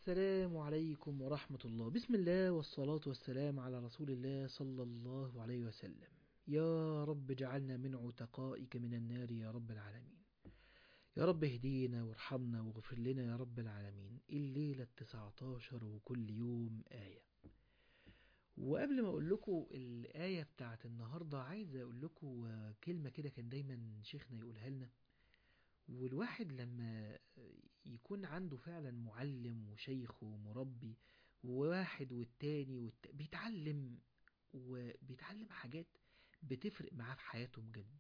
السلام عليكم ورحمة الله بسم الله والصلاة والسلام على رسول الله صلى الله عليه وسلم يا رب اجعلنا من عتقائك من النار يا رب العالمين يا رب اهدينا وارحمنا واغفر لنا يا رب العالمين الليلة 19 وكل يوم آية وقبل ما اقول لكم الآية بتاعت النهاردة عايز اقول لكم كلمة كده كان دايما شيخنا يقولها لنا والواحد لما يكون عنده فعلا معلم وشيخ ومربي وواحد والتاني والت... بيتعلم وبيتعلم حاجات بتفرق معاه في حياته بجد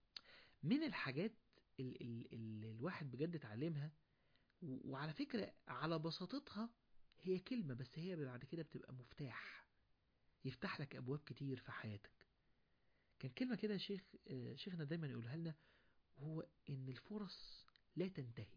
من الحاجات ال ال ال الواحد بجد اتعلمها وعلى فكرة على بساطتها هي كلمة بس هي بعد كده بتبقى مفتاح يفتح لك أبواب كتير في حياتك كان كلمة كده شيخ شيخنا دايما يقولها لنا هو إن الفرص لا تنتهي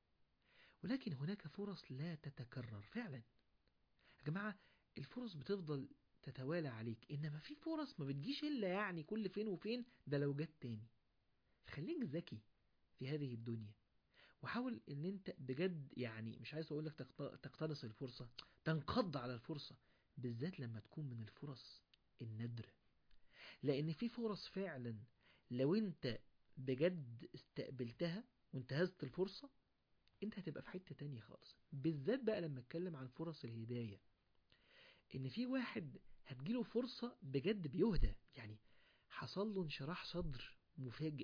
ولكن هناك فرص لا تتكرر فعلا يا جماعة الفرص بتفضل تتوالى عليك إنما في فرص ما بتجيش إلا يعني كل فين وفين ده لو جت تاني خليك ذكي في هذه الدنيا وحاول ان انت بجد يعني مش عايز اقول لك تقتنص الفرصة تنقض على الفرصة بالذات لما تكون من الفرص النادرة لان في فرص فعلا لو انت بجد استقبلتها وانتهزت الفرصة انت هتبقى في حتة تانية خالص بالذات بقى لما اتكلم عن فرص الهداية ان في واحد هتجيله فرصة بجد بيهدى يعني حصل له انشراح صدر مفاجئ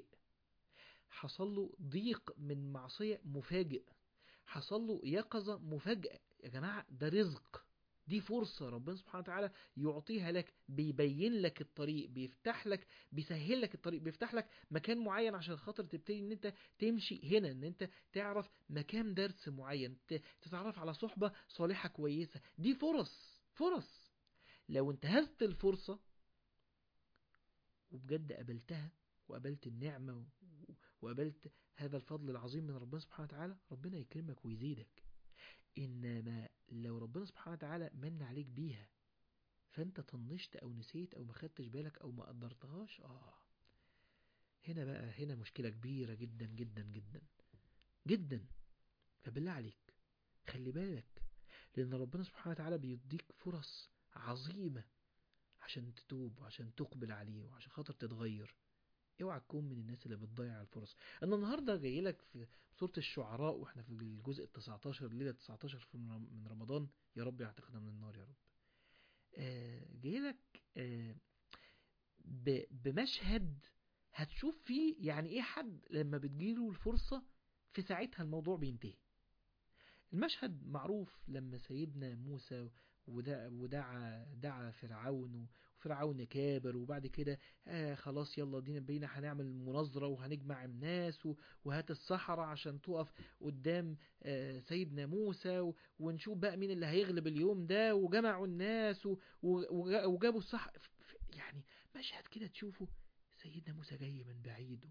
حصل له ضيق من معصية مفاجئ حصل له يقظة مفاجئة يا جماعة ده رزق دي فرصة ربنا سبحانه وتعالى يعطيها لك بيبين لك الطريق بيفتح لك بيسهل لك الطريق بيفتح لك مكان معين عشان خاطر تبتدي ان انت تمشي هنا ان انت تعرف مكان درس معين تتعرف على صحبة صالحة كويسة دي فرص فرص لو انتهزت الفرصة وبجد قبلتها وقبلت النعمة وقبلت هذا الفضل العظيم من ربنا سبحانه وتعالى ربنا يكرمك ويزيدك إنما لو ربنا سبحانه وتعالى من عليك بيها فأنت طنشت أو نسيت أو ما خدتش بالك أو ما قدرتهاش آه هنا بقى هنا مشكلة كبيرة جدا جدا جدا جدا فبالله عليك خلي بالك لأن ربنا سبحانه وتعالى بيديك فرص عظيمة عشان تتوب وعشان تقبل عليه وعشان خاطر تتغير اوعى تكون من الناس اللي بتضيع الفرص انا النهارده جاي لك في سوره الشعراء واحنا في الجزء ال 19 الليله 19 من رمضان يا رب يعتقنا من النار يا رب آه جاي لك آه بمشهد هتشوف فيه يعني ايه حد لما بتجيله الفرصه في ساعتها الموضوع بينتهي المشهد معروف لما سيدنا موسى ودعا دعا فرعون وفرعون كابر وبعد كده آه خلاص يلا دينا بينا هنعمل مناظرة وهنجمع الناس وهات الصحراء عشان تقف قدام آه سيدنا موسى ونشوف بقى مين اللي هيغلب اليوم ده وجمعوا الناس وجابوا الصحراء يعني مشهد كده تشوفه سيدنا موسى جاي من بعيد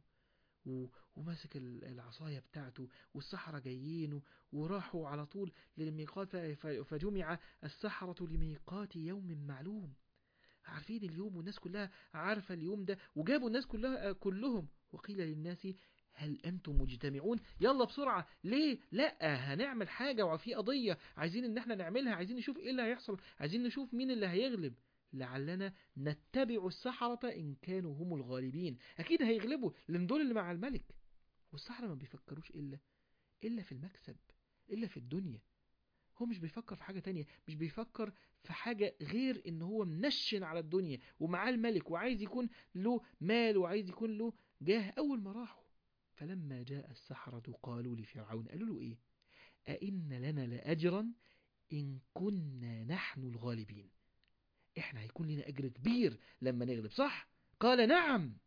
وماسك العصاية بتاعته والسحرة جايين وراحوا على طول للميقات فجمع السحرة لميقات يوم معلوم عارفين اليوم والناس كلها عارفة اليوم ده وجابوا الناس كلها كلهم وقيل للناس هل أنتم مجتمعون يلا بسرعة ليه لا هنعمل حاجة وفي قضية عايزين ان احنا نعملها عايزين نشوف ايه اللي هيحصل عايزين نشوف مين اللي هيغلب لعلنا نتبع السحرة إن كانوا هم الغالبين أكيد هيغلبوا لأن دول اللي مع الملك والسحرة ما بيفكروش إلا إلا في المكسب إلا في الدنيا هو مش بيفكر في حاجة تانية مش بيفكر في حاجة غير إن هو منشن على الدنيا ومعاه الملك وعايز يكون له مال وعايز يكون له جاه أول ما راحوا فلما جاء السحرة قالوا لفرعون قالوا له إيه أئن لنا لأجرا إن كنا نحن الغالبين احنا هيكون لنا اجر كبير لما نغلب صح قال نعم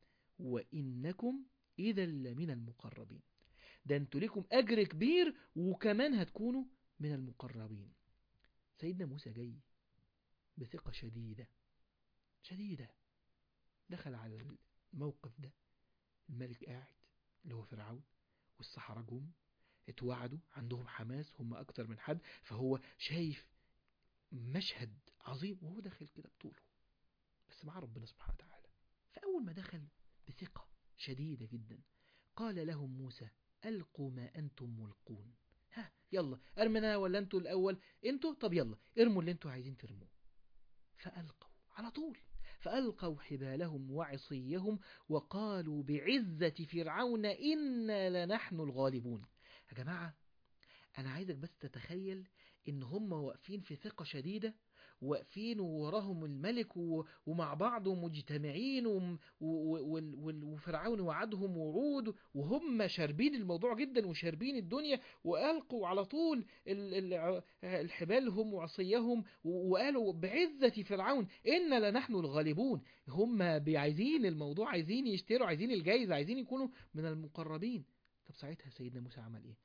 وانكم اذا لمن المقربين ده انتوا لكم اجر كبير وكمان هتكونوا من المقربين سيدنا موسى جاي بثقة شديدة شديدة دخل على الموقف ده الملك قاعد اللي هو فرعون والسحرة جم اتوعدوا عندهم حماس هم اكتر من حد فهو شايف مشهد عظيم وهو داخل كده بطوله بس مع ربنا سبحانه وتعالى فأول ما دخل بثقة شديدة جدا قال لهم موسى ألقوا ما أنتم ملقون ها يلا ارمنا ولا انتوا الاول انتوا طب يلا ارموا اللي انتوا عايزين ترموه فالقوا على طول فالقوا حبالهم وعصيهم وقالوا بعزة فرعون إنا لنحن الغالبون يا جماعة أنا عايزك بس تتخيل إن هم واقفين في ثقة شديدة واقفين ووراهم الملك و... ومع بعض ومجتمعين وم... و... و... وال- وفرعون وعدهم وعود وهم شاربين الموضوع جدا وشاربين الدنيا وألقوا على طول ال... ال... الحبالهم وعصيهم و- وقالوا بعزة فرعون إنا لنحن الغالبون هم عايزين الموضوع عايزين يشتروا عايزين الجايزة عايزين يكونوا من المقربين طب ساعتها سيدنا موسى عمل إيه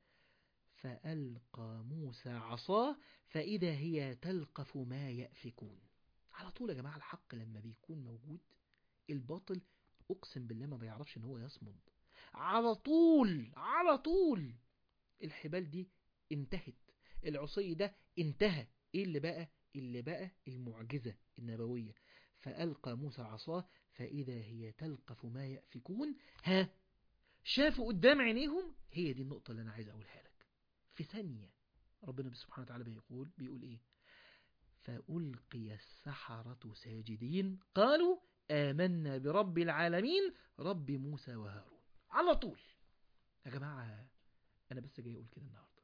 فألقى موسى عصاه فإذا هي تلقف ما يأفكون على طول يا جماعة الحق لما بيكون موجود الباطل أقسم بالله ما بيعرفش إن هو يصمد على طول على طول الحبال دي انتهت العصي ده انتهى ايه اللي بقى اللي بقى المعجزة النبوية فألقى موسى عصاه فإذا هي تلقف ما يأفكون ها شافوا قدام عينيهم هي دي النقطة اللي أنا عايز أقولها لك في ثانية ربنا سبحانه وتعالى بيقول بيقول إيه فألقي السحرة ساجدين قالوا آمنا برب العالمين رب موسى وهارون على طول يا جماعة أنا بس جاي أقول كده النهاردة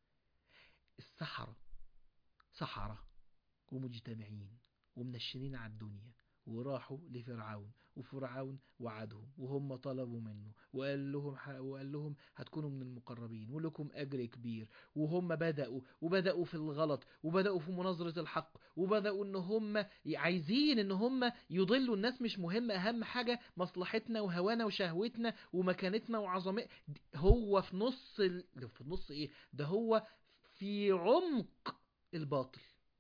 السحرة سحرة ومجتمعين ومنشنين على الدنيا وراحوا لفرعون وفرعون وعدهم وهم طلبوا منه وقال لهم ح... وقال لهم هتكونوا من المقربين ولكم اجر كبير وهم بدأوا وبدأوا في الغلط وبدأوا في مناظرة الحق وبدأوا ان هم عايزين ان هم يضلوا الناس مش مهم اهم حاجة مصلحتنا وهوانا وشهوتنا ومكانتنا وعظمتنا هو في نص ال... في نص ايه ده هو في عمق الباطل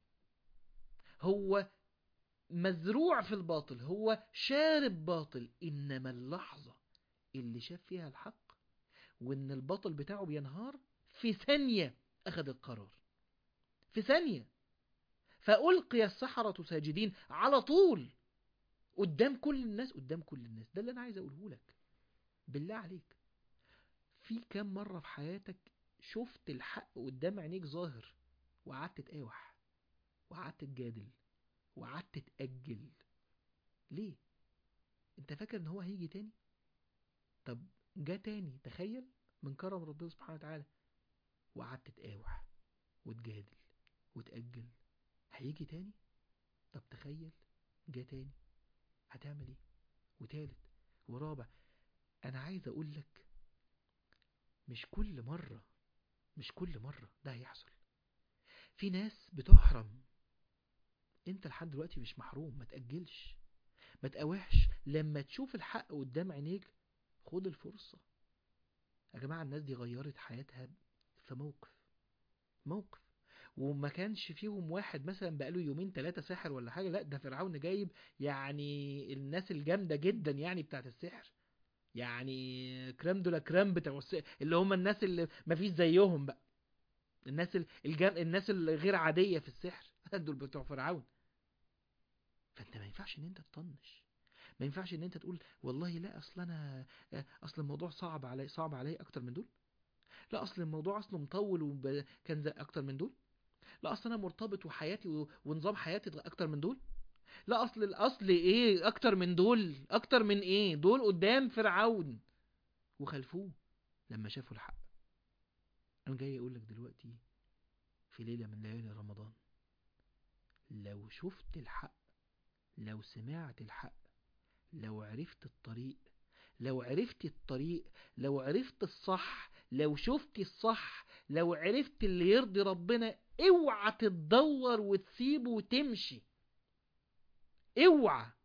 هو مزروع في الباطل هو شارب باطل إنما اللحظة اللي شاف فيها الحق وإن الباطل بتاعه بينهار في ثانية أخذ القرار في ثانية فألقي السحرة ساجدين على طول قدام كل الناس قدام كل الناس ده اللي أنا عايز أقوله لك بالله عليك في كام مرة في حياتك شفت الحق قدام عينيك ظاهر وقعدت تقاوح وقعدت تجادل وقعدت تأجل ليه انت فاكر ان هو هيجي تاني طب جا تاني تخيل من كرم ربنا سبحانه وتعالى وقعدت تقاوح وتجادل وتأجل هيجي تاني طب تخيل جا تاني هتعمل ايه وتالت ورابع انا عايز اقول لك مش كل مرة مش كل مرة ده هيحصل في ناس بتحرم انت لحد دلوقتي مش محروم ما تأجلش ما تقاوحش لما تشوف الحق قدام عينيك خد الفرصة يا جماعة الناس دي غيرت حياتها في موقف موقف وما كانش فيهم واحد مثلا بقاله يومين ثلاثة ساحر ولا حاجة لا ده فرعون جايب يعني الناس الجامدة جدا يعني بتاعت السحر يعني كرام دولا كرام بتاع السحر اللي هم الناس اللي ما فيش زيهم بقى الناس الجام... الناس الغير عادية في السحر دول بتوع فرعون فانت ما ينفعش ان انت تطنش ما ينفعش ان انت تقول والله لا اصل انا اصل الموضوع صعب علي صعب علي اكتر من دول لا اصل الموضوع اصله مطول وكان زي اكتر من دول لا اصل انا مرتبط وحياتي و... ونظام حياتي اكتر من دول لا اصل الاصل ايه اكتر من دول اكتر من ايه دول قدام فرعون وخلفوه لما شافوا الحق انا جاي اقول لك دلوقتي في ليلة من ليالي رمضان لو شفت الحق لو سمعت الحق لو عرفت الطريق لو عرفت الطريق لو عرفت الصح لو شفت الصح لو عرفت اللي يرضي ربنا اوعى تتدور وتسيبه وتمشي اوعى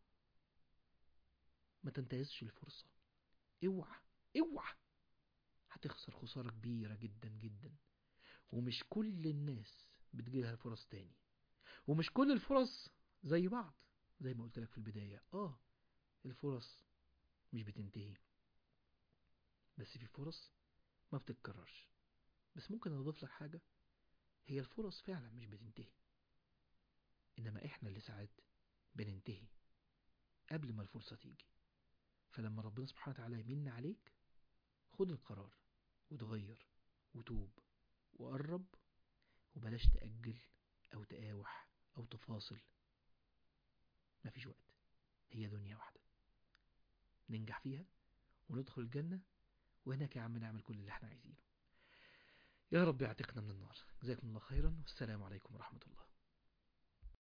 ما تنتهزش الفرصة اوعى اوعى هتخسر خسارة كبيرة جدا جدا ومش كل الناس بتجيلها فرص تاني ومش كل الفرص زي بعض زي ما قلت لك في البداية اه الفرص مش بتنتهي بس في فرص ما بتتكررش بس ممكن اضيف لك حاجة هي الفرص فعلا مش بتنتهي انما احنا اللي ساعات بننتهي قبل ما الفرصة تيجي فلما ربنا سبحانه وتعالى يمن عليك خد القرار وتغير وتوب وقرب وبلاش تأجل أو تقاوح أو تفاصل مفيش وقت هي دنيا واحدة ننجح فيها وندخل الجنة وهناك يا عم نعمل كل اللي احنا عايزينه يا رب يعتقنا من النار جزاكم الله خيرا والسلام عليكم ورحمة الله